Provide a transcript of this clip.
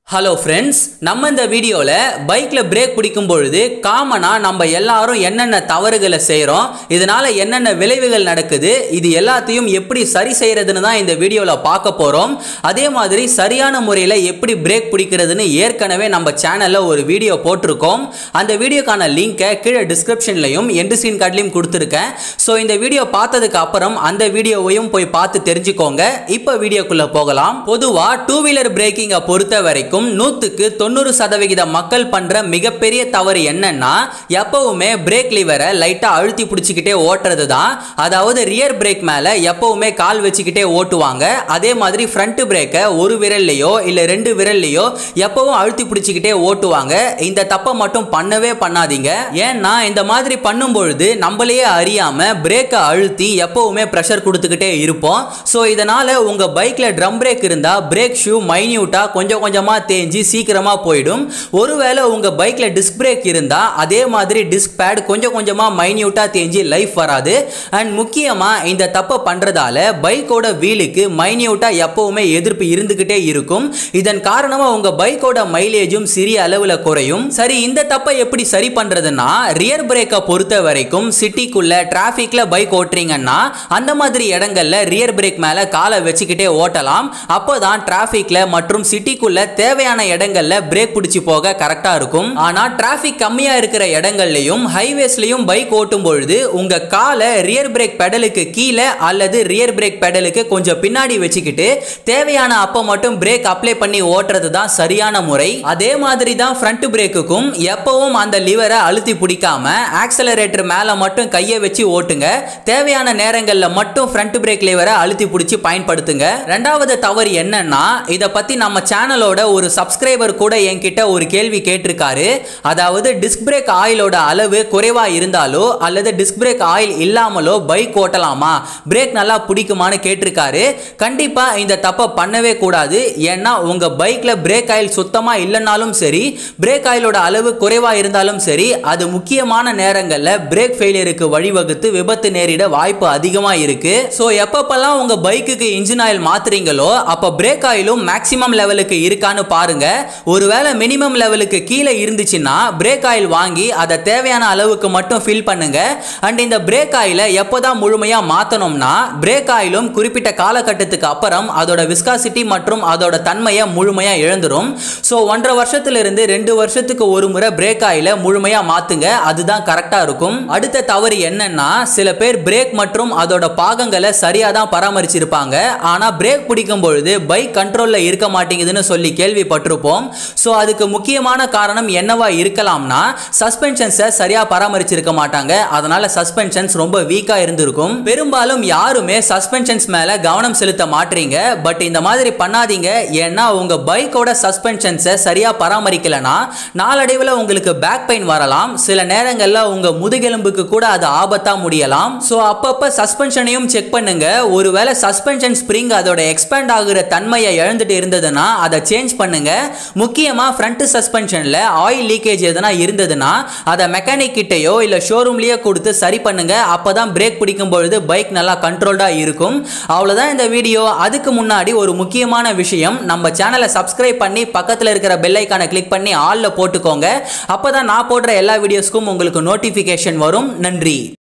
hello friends நம்ம இந்த வீடியோவில் பைக்கில் பிரேக் பிடிக்கும் பொழுது காமனாக நம்ம எல்லாரும் என்னென்ன தவறுகளை செய்கிறோம் இதனால் என்னென்ன விளைவுகள் நடக்குது இது எல்லாத்தையும் எப்படி சரி செய்கிறதுன்னு தான் இந்த வீடியோவில் பார்க்க போகிறோம் அதே மாதிரி சரியான முறையில் எப்படி பிரேக் பிடிக்கிறதுன்னு ஏற்கனவே நம்ம சேனலில் ஒரு வீடியோ போட்டிருக்கோம் அந்த வீடியோக்கான லிங்கை கீழே டிஸ்கிரிப்ஷன்லையும் எண்டு ஸ்க்ரீன் கார்ட்லையும் கொடுத்துருக்கேன் ஸோ இந்த வீடியோ பார்த்ததுக்கு அப்புறம் அந்த வீடியோவையும் போய் பார்த்து தெரிஞ்சுக்கோங்க இப்போ வீடியோக்குள்ளே போகலாம் பொதுவாக டூ வீலர் பிரேக்கிங்கை பொறுத்த வரைக்கும் நூற்றுக்கு தொண்ணூறு சதவிகித மக்கள் பண்ணுற மிகப்பெரிய தவறு என்னன்னா எப்பவுமே பிரேக் லிவரை லைட்டாக அழுத்தி பிடிச்சிக்கிட்டே ஓட்டுறது தான் அதாவது ரியர் பிரேக் மேலே எப்பவுமே கால் வச்சுக்கிட்டே ஓட்டுவாங்க அதே மாதிரி ஃப்ரண்ட் பிரேக்கை ஒரு விரல்லையோ இல்லை ரெண்டு விரல்லையோ எப்பவும் அழுத்தி பிடிச்சிக்கிட்டே ஓட்டுவாங்க இந்த தப்பை மட்டும் பண்ணவே பண்ணாதீங்க ஏன்னா இந்த மாதிரி பண்ணும் பொழுது நம்மளையே அறியாம பிரேக்கை அழுத்தி எப்பவுமே ப்ரெஷர் கொடுத்துக்கிட்டே இருப்போம் ஸோ இதனால உங்க பைக்ல ட்ரம் பிரேக் இருந்தா பிரேக் ஷூ மைன்யூட்டா கொஞ்சம் கொஞ்சமா தேஞ்சு சீக்கிரமா போயிடும் ஒருவேளை உங்க பைக்ல டிஸ்க் பிரேக் இருந்தா அதே மாதிரி டிஸ்க் பேட் கொஞ்சம் கொஞ்சமா மைன்யூட்டா தேஞ்சு லைஃப் வராது அண்ட் முக்கியமா இந்த தப்பை பண்றதால பைக்கோட வீலுக்கு மைன்யூட்டா எப்பவுமே எதிர்ப்பு இருந்துகிட்டே இருக்கும் இதன் காரணமா உங்க பைக்கோட மைலேஜும் சிறிய அளவுல குறையும் சரி இந்த தப்பை எப்படி சரி பண்றதுன்னா ரியர் பிரேக்கை பொறுத்த வரைக்கும் சிட்டிக்குள்ள டிராஃபிக்ல பைக் ஓட்டுறீங்கன்னா அந்த மாதிரி இடங்கள்ல ரியர் பிரேக் மேல காலை வச்சுக்கிட்டே ஓட்டலாம் அப்போதான் டிராஃபிக்ல மற்றும் சிட்டிக்குள்ள தேவையான இடங்கள்ல பிரேக் பிடிச்சி போக கரெக்டா இருக்கும் ஆனா டிராஃபிக் கம்மியா இருக்கிற இடங்கள்லயும் ஹைவேஸ்லயும் பைக் ஓட்டும் பொழுது உங்க காலை ரியர் பிரேக் பெடலுக்கு கீழே அல்லது ரியர் பிரேக் பெடலுக்கு கொஞ்சம் பின்னாடி வச்சுக்கிட்டு தேவையான அப்போ மட்டும் பிரேக் அப்ளை பண்ணி ஓட்டுறது தான் சரியான முறை அதே மாதிரி தான் ஃப்ரண்ட் பிரேக்குக்கும் எப்பவும் அந்த லிவரை அழுத்தி பிடிக்காம ஆக்சலரேட்டர் மேல மட்டும் கையை வச்சு ஓட்டுங்க தேவையான நேரங்களில் மட்டும் ஃப்ரண்ட் பிரேக் லிவரை அழுத்தி பிடிச்சி பயன்படுத்துங்க ரெண்டாவது தவறு என்னன்னா இதை பத்தி நம்ம சேனலோட ஒரு சப்ஸ்கிரைபர் கூட என்கிட்ட ஒரு கேள்வி கேட்டிருக்காரு அதாவது டிஸ்க் பிரேக் ஆயிலோட அளவு குறைவா இருந்தாலோ அல்லது டிஸ்க் பிரேக் ஆயில் இல்லாமலோ பைக் ஓட்டலாமா பிரேக் நல்லா பிடிக்குமான்னு கேட்டிருக்காரு கண்டிப்பா இந்த தப்பை பண்ணவே கூடாது ஏன்னா உங்க பைக்ல பிரேக் ஆயில் சுத்தமா இல்லைனாலும் சரி பிரேக் ஆயிலோட அளவு குறைவா இருந்தாலும் சரி அது முக்கியமான நேரங்கள்ல பிரேக் ஃபெயிலியருக்கு வழிவகுத்து விபத்து நேரிட வாய்ப்பு அதிகமா இருக்கு ஸோ எப்பப்பெல்லாம் உங்க பைக்குக்கு இன்ஜின் ஆயில் மாத்துறீங்களோ அப்ப பிரேக் ஆயிலும் மேக்ஸிமம் லெவலுக்கு இருக்கான்னு பாருங்க ஒருவேளை மினிமம் லெவலுக்கு கீழே இருந்துச்சுன்னா பிரேக் ஆயில் வாங்கி அதை தேவையான அளவுக்கு மட்டும் ஃபில் பண்ணுங்க அண்ட் இந்த பிரேக் ஆயிலை எப்போதான் முழுமையா மாத்தணும்னா பிரேக் ஆயிலும் குறிப்பிட்ட காலகட்டத்துக்கு அப்புறம் அதோட விஸ்காசிட்டி மற்றும் அதோட தன்மையை முழுமையா இழந்துரும் ஸோ ஒன்றரை வருஷத்துல இருந்து ரெண்டு வருஷத்துக்கு ஒரு முறை பிரேக் ஆயில முழுமையா மாத்துங்க அதுதான் கரெக்டா இருக்கும் அடுத்த தவறு என்னன்னா சில பேர் பிரேக் மற்றும் அதோட பாகங்களை சரியா தான் பராமரிச்சிருப்பாங்க ஆனா பிரேக் பிடிக்கும் பொழுது பைக் கண்ட்ரோல்ல இருக்க மாட்டேங்குதுன்னு சொல்லி கேள்விப்பட்டிருப்போம் ஸோ அதுக்கு முக்கியமான காரணம் என்னவா இருக்கலாம்னா சஸ்பென்ஷன்ஸை சரியா பராமரிச்சிருக்க மாட்டாங்க அதனால சஸ்பென்ஷன்ஸ் ரொம்ப வீக்கா இருந்திருக்கும் பெரும்பாலும் யாருமே சஸ்பென்ஷன்ஸ் மேல கவனம் செலுத்த மாட்டீங்க பட் இந்த மாதிரி பண்ணாதீங்க ஏன்னா உங்க பைக்கோட சஸ்பென்ஷன்ஸை சரியா பராமரிக்கலனா நாளடைவில் உங்களுக்கு பேக் பெயின் வரலாம் சில நேரங்களில் உங்க முதுகெலும்புக்கு கூட அது ஆபத்தா முடியலாம் ஸோ அப்பப்ப சஸ்பென்ஷனையும் செக் பண்ணுங்க ஒருவேளை சஸ்பென்ஷன் ஸ்ப்ரிங் அதோட எக்ஸ்பேண்ட் ஆகுற தன்மையை இழந்துட்டு இருந்ததுன்னா அதை சேஞ்ச் பண்ணுங்க முக்கியமா ஃப்ரண்ட் சஸ்பென்ஷன்ல ஆயில் லீக்கேஜ் எதனா இருந்ததுன்னா அதை மெக்கானிக் கிட்டேயோ இல்லை ஷோரூம்லயே கொடுத்து சரி பண்ணுங்க அப்பதான் பிரேக் பிடிக்கும் பொழுது பைக் நல்லா கண்ட்ரோல்டா இருக்கும் அவ்வளோதான் இந்த வீடியோ அதுக்கு முன்னாடி ஒரு முக்கியமான விஷயம் நம்ம சேனலை சப்ஸ்கிரைப் பண்ணி பக்கத்தில் இருக்கிற பெல் ஐக்கானை கிளிக் பண்ணி ஆல்ல போட்டுக்கோங்க அப்பதான் நான் போடுற எல்லா வீடியோஸ்க்கும் உங்களுக்கு நோட்டிஃபிகேஷன் வரும் நன்றி